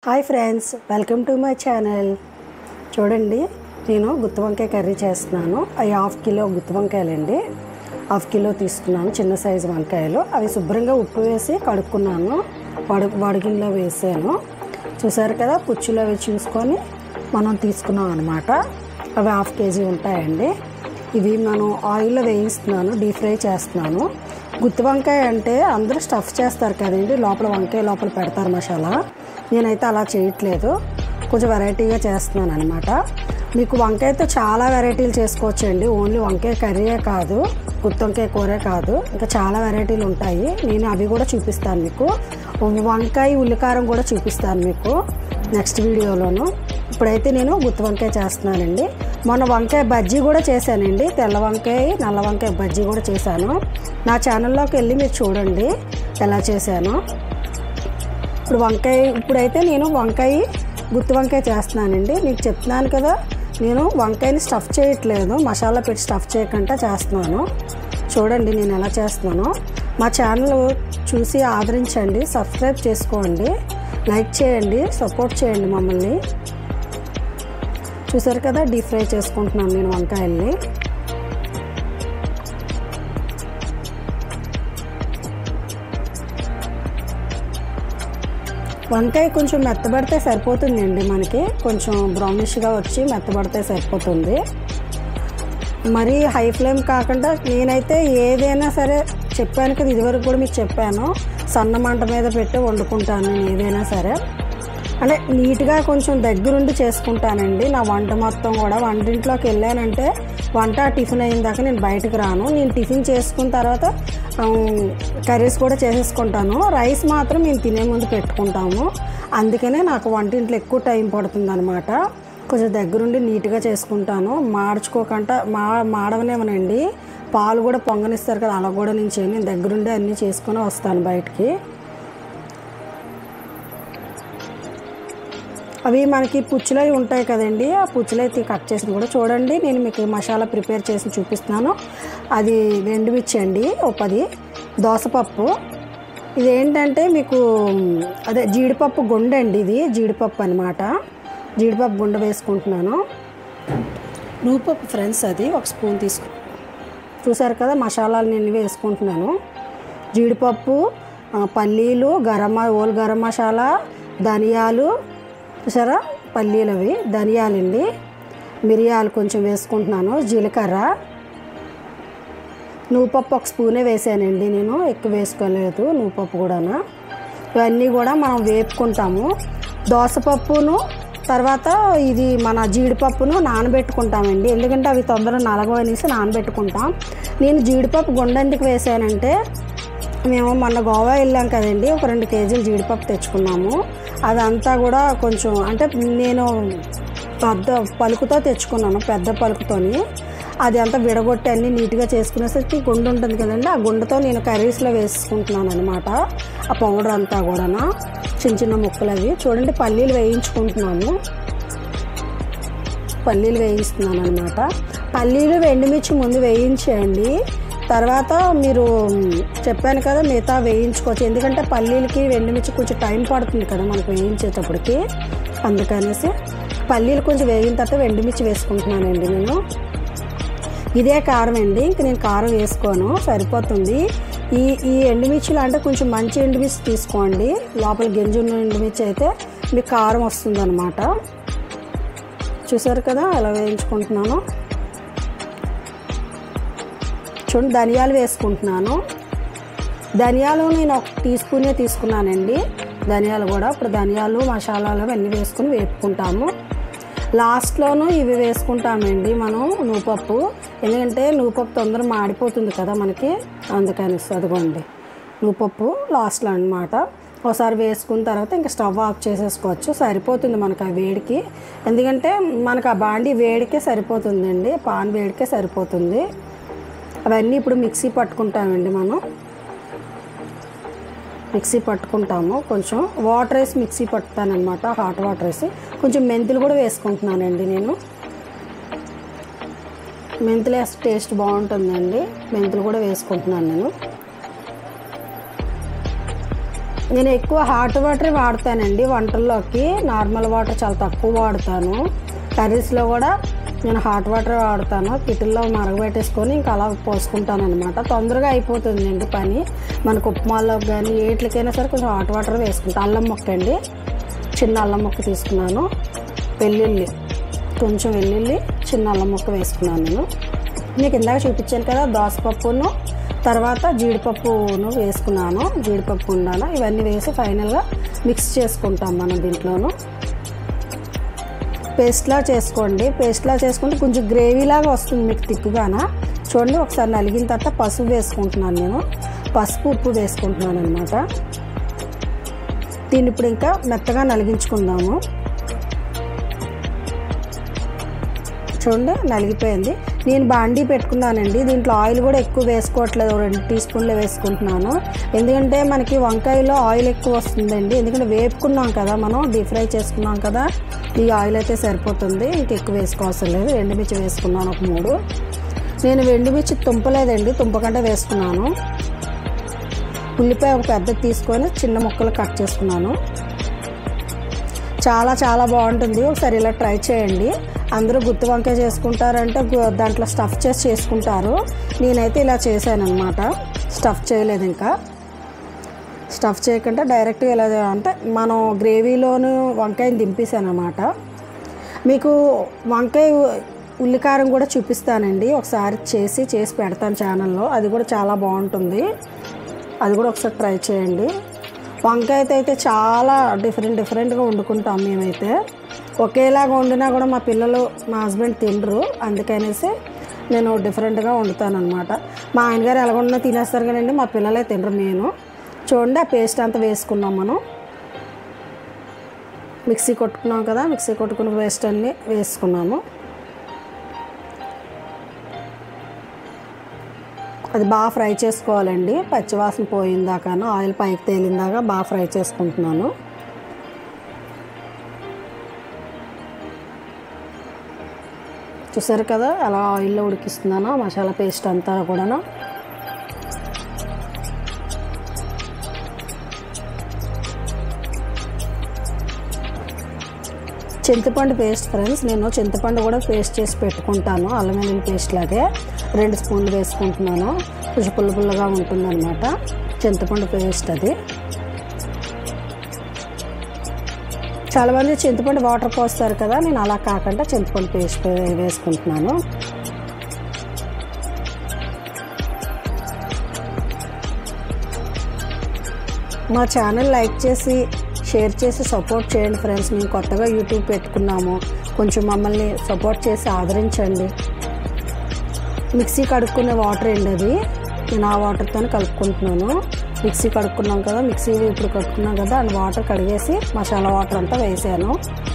hi friends welcome to my channel చూడండి నేను గుత్తి వంకాయ కర్రీ చేస్తున్నాను అవి హాఫ్ కిలో గుత్తి వంకాయలండి హాఫ్ కిలో తీసుకున్నాను చిన్న సైజు వంకాయలు అవి శుభ్రంగా ఉప్పు వేసి కడుక్కున్నాను వడు వడిగిల్లో వేసాను చూసారు కదా పుచ్చులు అవి చూసుకొని మనం తీసుకున్నాం అనమాట అవి హాఫ్ కేజీ ఉంటాయండి ఇవి మనం ఆయిల్లో వేయిస్తున్నాను డీప్ ఫ్రై చేస్తున్నాను గుత్తి వంకాయ అంటే అందరూ స్టఫ్ చేస్తారు కదండి లోపల వంకాయ లోపల పెడతారు మసాలా నేనైతే అలా చేయట్లేదు కొంచెం వెరైటీగా చేస్తున్నాను అనమాట మీకు వంకాయతో చాలా వెరైటీలు చేసుకోవచ్చండి ఓన్లీ వంకాయ కర్రీయే కాదు గుత్తి వంకాయ కూరే కాదు ఇంకా చాలా వెరైటీలు ఉంటాయి నేను అవి కూడా చూపిస్తాను మీకు వంకాయ ఉల్లికారం కూడా చూపిస్తాను మీకు నెక్స్ట్ వీడియోలోను ఇప్పుడైతే నేను గుత్తి వంకాయ చేస్తున్నానండి మొన్న వంకాయ బజ్జీ కూడా చేశానండి తెల్ల వంకాయ నల్ల వంకాయ బజ్జీ కూడా చేశాను నా ఛానల్లోకి వెళ్ళి మీరు చూడండి ఎలా చేశాను ఇప్పుడు వంకాయ ఇప్పుడైతే నేను వంకాయ గుత్తి వంకాయ చేస్తున్నానండి మీకు చెప్తున్నాను కదా నేను వంకాయని స్టఫ్ చేయట్లేదు మసాలా పెట్టి స్టఫ్ చేయకుండా చేస్తున్నాను చూడండి నేను ఎలా చేస్తున్నానో మా ఛానల్ చూసి ఆదరించండి సబ్స్క్రైబ్ చేసుకోండి లైక్ చేయండి సపోర్ట్ చేయండి మమ్మల్ని చూసారు కదా డీప్ ఫ్రై చేసుకుంటున్నాను నేను వంకాయల్ని వంకాయ కొంచెం మెత్తబడితే సరిపోతుందండి మనకి కొంచెం బ్రౌనిష్గా వచ్చి మెత్తబడితే సరిపోతుంది మరి హై ఫ్లేమ్ కాకుండా నేనైతే ఏదైనా సరే చెప్పాను కదా ఇదివరకు కూడా మీకు చెప్పాను సన్న మంట మీద పెట్టి వండుకుంటాను నేను ఏదైనా సరే అంటే నీట్గా కొంచెం దగ్గరుండి చేసుకుంటానండి నా వంట మొత్తం కూడా వంటింట్లోకి వెళ్ళానంటే వంట టిఫిన్ అయిన దాకా నేను బయటకు రాను నేను టిఫిన్ చేసుకున్న తర్వాత కర్రీస్ కూడా చేసేసుకుంటాను రైస్ మాత్రం మేము తినే ముందు పెట్టుకుంటాము అందుకనే నాకు వంటింట్లో ఎక్కువ టైం పడుతుంది అనమాట కొంచెం దగ్గరుండి నీట్గా చేసుకుంటాను మార్చుకోకుండా మా మాడవనేమనండి పాలు కూడా పొంగనిస్తారు కదా అలా కూడా నేను చేయను నేను దగ్గరుండి అన్నీ చేసుకొని వస్తాను బయటికి అవి మనకి పుచ్చులవి ఉంటాయి కదండి ఆ పుచ్చులైతే కట్ చేసి కూడా చూడండి నేను మీకు మసాలా ప్రిపేర్ చేసి చూపిస్తున్నాను అది ఎండుమిర్చి అండి ఓ పది దోసపప్పు ఇది ఏంటంటే మీకు అదే జీడిపప్పు గుండె అండి ఇది జీడిపప్పు అనమాట జీడిపప్పు గుండె వేసుకుంటున్నాను నూపప్పు ఫ్రెండ్స్ అది ఒక స్పూన్ తీసుకు చూసారు కదా మసాలాలు నేను వేసుకుంటున్నాను జీడిపప్పు పల్లీలు గరం ఓల్ గరం మసాలా ధనియాలు చూసారా పల్లీలు అవి ధనియాలండి మిరియాలు కొంచెం వేసుకుంటున్నాను జీలకర్ర నువ్వుపప్పు ఒక స్పూనే వేసానండి నేను ఎక్కువ వేసుకోలేదు నువ్వుపప్పు కూడా ఇవన్నీ కూడా మనం వేపుకుంటాము దోసపప్పును తర్వాత ఇది మన జీడిపప్పును నానబెట్టుకుంటామండి ఎందుకంటే అవి తొందరగా నలగవనేసి నానబెట్టుకుంటాం నేను జీడిపప్పు గుండెందుకు వేసానంటే మేము మొన్న గోవా వెళ్ళాం కదండి ఒక రెండు కేజీలు జీడిపప్పు తెచ్చుకున్నాము అదంతా కూడా కొంచెం అంటే నేను పెద్ద పలుకుతో తెచ్చుకున్నాను పెద్ద పలుకుతోని అది అంతా విడగొట్టి అన్నీ నీట్గా చేసుకునేసరికి గుండె ఉంటుంది కదండి ఆ గుండెతో నేను కర్రీస్లో వేసుకుంటున్నాను అనమాట ఆ పౌడర్ అంతా కూడా చిన్న చిన్న ముక్కలు అవి చూడండి పల్లీలు వేయించుకుంటున్నాను పల్లీలు వేయిస్తున్నాను అనమాట పల్లీలు ఎండుమిర్చి ముందు వేయించేయండి తర్వాత మీరు చెప్పాను కదా మిగతా వేయించుకోవచ్చు ఎందుకంటే పల్లీలకి ఎండుమిర్చి కొంచెం టైం పడుతుంది కదా మనకు వేయించేటప్పటికి అందుకనేసి పల్లీలు కొంచెం వేగిన తర్వాత ఎండుమిర్చి వేసుకుంటున్నానండి నేను ఇదే కారం అండి ఇంక నేను కారం వేసుకోను సరిపోతుంది ఈ ఈ ఎండుమిర్చిలు అంటే కొంచెం మంచి ఎండుమిర్చి తీసుకోండి లోపల గింజ ఉన్న ఎండుమిర్చి అయితే మీకు కారం వస్తుంది అనమాట చూసారు కదా ఎలా వేయించుకుంటున్నాను చూడండి ధనియాలు వేసుకుంటున్నాను ధనియాలు నేను ఒక టీ స్పూనే తీసుకున్నానండి ధనియాలు కూడా ఇప్పుడు ధనియాలు మసాలాలు అవన్నీ వేసుకుని వేపుకుంటాము లాస్ట్లోనూ ఇవి వేసుకుంటామండి మనం నూపప్పు ఎందుకంటే నూపప్పు తొందరగా మాడిపోతుంది కదా మనకి అందుకని అదిగోండి నూపప్పు లాస్ట్లో అనమాట ఒకసారి వేసుకున్న తర్వాత ఇంకా స్టవ్ ఆఫ్ చేసేసుకోవచ్చు సరిపోతుంది మనకు ఆ వేడికి ఎందుకంటే మనకు ఆ బాండి వేడికే సరిపోతుందండి పాన్ వేడికే సరిపోతుంది అవన్నీ ఇప్పుడు మిక్సీ పట్టుకుంటామండి మనం మిక్సీ పట్టుకుంటాము కొంచెం వాటర్ వేసి మిక్సీ పట్టుతానమాట హాట్ వాటర్ వేసి కొంచెం మెంతులు కూడా వేసుకుంటున్నానండి నేను మెంతులు వేస్తే టేస్ట్ బాగుంటుందండి మెంతులు కూడా వేసుకుంటున్నాను నేను నేను ఎక్కువ హాట్ వాటర్ వాడతానండి వంటల్లోకి నార్మల్ వాటర్ చాలా తక్కువ వాడతాను కర్రీస్లో కూడా నేను హాట్ వాటర్ వాడతాను కిటిల్లో మరగబెట్టేసుకొని ఇంకా అలా పోసుకుంటాను అనమాట తొందరగా అయిపోతుంది అండి పని మనకు ఉప్మాలోకి కానీ ఏట్లకైనా సరే కొంచెం హాట్ వాటర్ వేసుకుంటాను అల్లం మొక్క అండి చిన్న అల్లం మొక్క తీసుకున్నాను వెల్లుల్లి కొంచెం వెల్లుల్లి చిన్న అల్లం ముక్క వేసుకున్నాను నేను మీకు ఇందాక చూపించాను కదా దోసపప్పును తర్వాత జీడిపప్పును వేసుకున్నాను జీడిపప్పు ఉండాను ఇవన్నీ వేసి ఫైనల్గా మిక్స్ చేసుకుంటాం మనం దీంట్లోను పేస్ట్లా చేసుకోండి పేస్ట్లా చేసుకుంటే కొంచెం గ్రేవీలాగా వస్తుంది మీకు తిక్కుగాన చూడండి ఒకసారి నలిగిన తర్వాత పసుపు వేసుకుంటున్నాను నేను పసుపు ఉప్పు వేసుకుంటున్నాను అనమాట దీన్ని ఇప్పుడు ఇంకా మెత్తగా నలిగించుకుందాము చూడండి నలిగిపోయింది నేను బాండీ పెట్టుకున్నానండి దీంట్లో ఆయిల్ కూడా ఎక్కువ వేసుకోవట్లేదు రెండు టీ స్పూన్లు వేసుకుంటున్నాను ఎందుకంటే మనకి వంకాయలో ఆయిల్ ఎక్కువ వస్తుందండి ఎందుకంటే వేపుకున్నాం కదా మనం డీప్ ఫ్రై చేసుకున్నాం కదా ఈ ఆయిల్ అయితే సరిపోతుంది ఇంక ఎక్కువ వేసుకోవాల్సిన లేదు ఎండుమిర్చి వేసుకున్నాను ఒక మూడు నేను ఎండుమిర్చి తుంపలేదండి తుంపకంటే వేసుకున్నాను ఉల్లిపాయ ఒక పెద్ద తీసుకొని చిన్న ముక్కలు కట్ చేసుకున్నాను చాలా చాలా బాగుంటుంది ఒకసారి ఇలా ట్రై చేయండి అందరూ గుత్తి వంకాయ చేసుకుంటారంటే గు- దాంట్లో స్టఫ్ చేసి చేసుకుంటారు నేనైతే ఇలా చేశాను అనమాట స్టఫ్ చేయలేదు ఇంకా స్టఫ్ చేయకుండా డైరెక్ట్గా ఇలా చే- అంటే మనం గ్రేవీలోను వంకాయని దింపేసాను అనమాట మీకు వంకాయ ఉల్లికారం కూడా చూపిస్తానండి ఒకసారి చేసి చేసి పెడతాను ఛానల్లో అది కూడా చాలా బాగుంటుంది అది కూడా ఒకసారి ట్రై చేయండి వంకాయ అయితే చాలా డిఫరెంట్ డిఫరెంట్గా వండుకుంటాం మేమైతే ఒకేలాగా వండినా కూడా మా పిల్లలు మా హస్బెండ్ తినరు అందుకనేసి నేను డిఫరెంట్గా వండుతాను అనమాట మా ఆయనగారు ఎలా వండినా తినేస్తారు కదండి మా పిల్లలే తినరు నేను చూడండి ఆ పేస్ట్ అంతా వేసుకున్నాం మనం మిక్సీ కొట్టుకున్నాం కదా మిక్సీ కొట్టుకున్న పేస్ట్ అన్నీ వేసుకున్నాము అది బాగా ఫ్రై చేసుకోవాలండి పచ్చివాసన పోయిందాకాను ఆయిల్ పైకి తేలిందాకా బాగా ఫ్రై చేసుకుంటున్నాను చూసారు కదా అలా ఆయిల్లో ఉడికిస్తున్నాను మసాలా పేస్ట్ అంతా కూడాను చింతపండు పేస్ట్ ఫ్రెండ్స్ నేను చింతపండు కూడా పేస్ట్ చేసి పెట్టుకుంటాను అల్లం వెల్లుల్లి పేస్ట్ లాగే రెండు స్పూన్లు వేసుకుంటున్నాను కొంచెం పుల్ల పుల్లగా ఉంటుందన్నమాట చింతపండు పేస్ట్ అది చాలామంది చింతపండు వాటర్ పోస్తారు కదా నేను అలా కాకుండా చింతపండు పేస్ట్ వేసుకుంటున్నాను మా ఛానల్ లైక్ చేసి షేర్ చేసి సపోర్ట్ చేయండి ఫ్రెండ్స్ మేము కొత్తగా యూట్యూబ్ పెట్టుకున్నాము కొంచెం మమ్మల్ని సపోర్ట్ చేసి ఆదరించండి మిక్సీ కడుక్కునే వాటర్ అండి అది నేను ఆ వాటర్తో కలుపుకుంటున్నాను మిక్సీ కడుక్కున్నాం కదా మిక్సీ ఇప్పుడు కడుక్కున్నాం కదా అండ్ వాటర్ కడిగేసి మసాలా వాటర్ అంతా వేసాను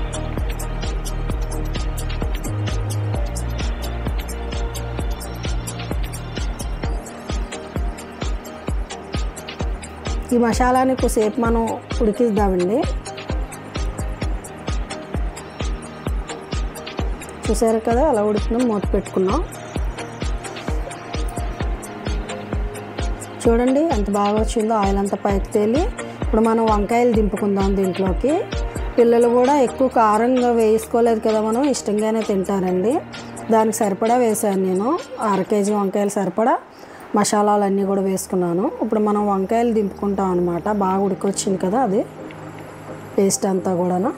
ఈ మసాలాని కొద్దిసేపు మనం ఉడికిద్దామండి చూసారు కదా అలా ఉడుకున్నాం మూత పెట్టుకున్నాం చూడండి ఎంత బాగా వచ్చిందో ఆయిల్ అంతా పైకి తేలి ఇప్పుడు మనం వంకాయలు దింపుకుందాం దీంట్లోకి పిల్లలు కూడా ఎక్కువ కారంగా వేసుకోలేదు కదా మనం ఇష్టంగానే తింటారండి దానికి సరిపడా వేసాను నేను అర కేజీ వంకాయలు సరిపడా మసాలాలన్నీ కూడా వేసుకున్నాను ఇప్పుడు మనం వంకాయలు దింపుకుంటాం అనమాట బాగా ఉడికొచ్చింది కదా అది పేస్ట్ అంతా కూడాను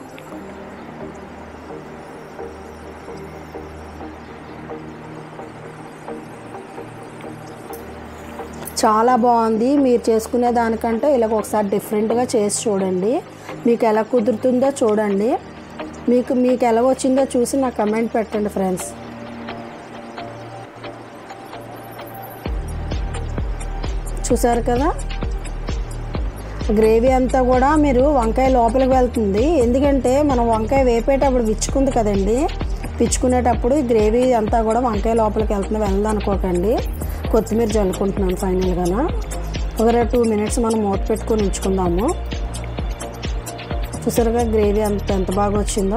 చాలా బాగుంది మీరు చేసుకునే దానికంటే ఇలాగ ఒకసారి డిఫరెంట్గా చేసి చూడండి మీకు ఎలా కుదురుతుందో చూడండి మీకు మీకు ఎలా వచ్చిందో చూసి నాకు కమెంట్ పెట్టండి ఫ్రెండ్స్ చూసారు కదా గ్రేవీ అంతా కూడా మీరు వంకాయ లోపలికి వెళ్తుంది ఎందుకంటే మనం వంకాయ వేపేటప్పుడు విచ్చుకుంది కదండి పిచ్చుకునేటప్పుడు ఈ గ్రేవీ అంతా కూడా వంకాయ లోపలికి వెళ్తుంది వెళ్ళదు అనుకోకండి కొత్తిమీర జల్లుకుంటున్నాను ఫైనల్గాన ఒక టూ మినిట్స్ మనం మూత పెట్టుకొని ఉంచుకుందాము చూసారుగా గ్రేవీ అంత ఎంత బాగా వచ్చిందో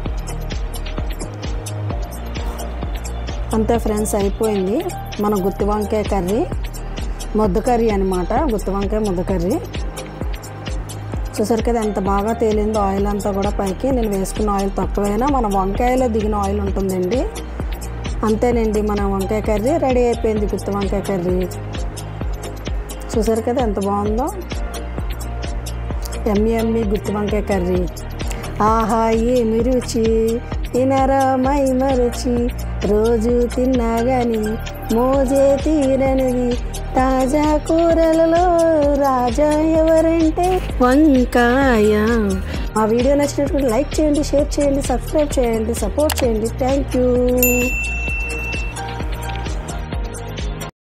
అంతే ఫ్రెండ్స్ అయిపోయింది మన గుత్తి వంకాయ కర్రీ ముద్ద కర్రీ అనమాట గుత్తి వంకాయ ముద్ద కర్రీ చూసారు కదా ఎంత బాగా తేలిందో ఆయిల్ అంతా కూడా పైకి నేను వేసుకున్న ఆయిల్ తక్కువైనా మన వంకాయలో దిగిన ఆయిల్ ఉంటుందండి అంతేనండి మన వంకాయ కర్రీ రెడీ అయిపోయింది గుత్తి వంకాయ కర్రీ చూసారు కదా ఎంత బాగుందో ఎమ్మి ఎమ్మి గుత్తి వంకాయ కర్రీ ఆహా ఏమి రుచి తినరామై మరచి రోజు తిన్నా గాని మోజే తీరనిది తాజా కూరలలో రాజా ఎవరంటే వంకాయ మా వీడియో నచ్చినట్టు లైక్ చేయండి షేర్ చేయండి సబ్స్క్రైబ్ చేయండి సపోర్ట్ చేయండి థ్యాంక్ యూ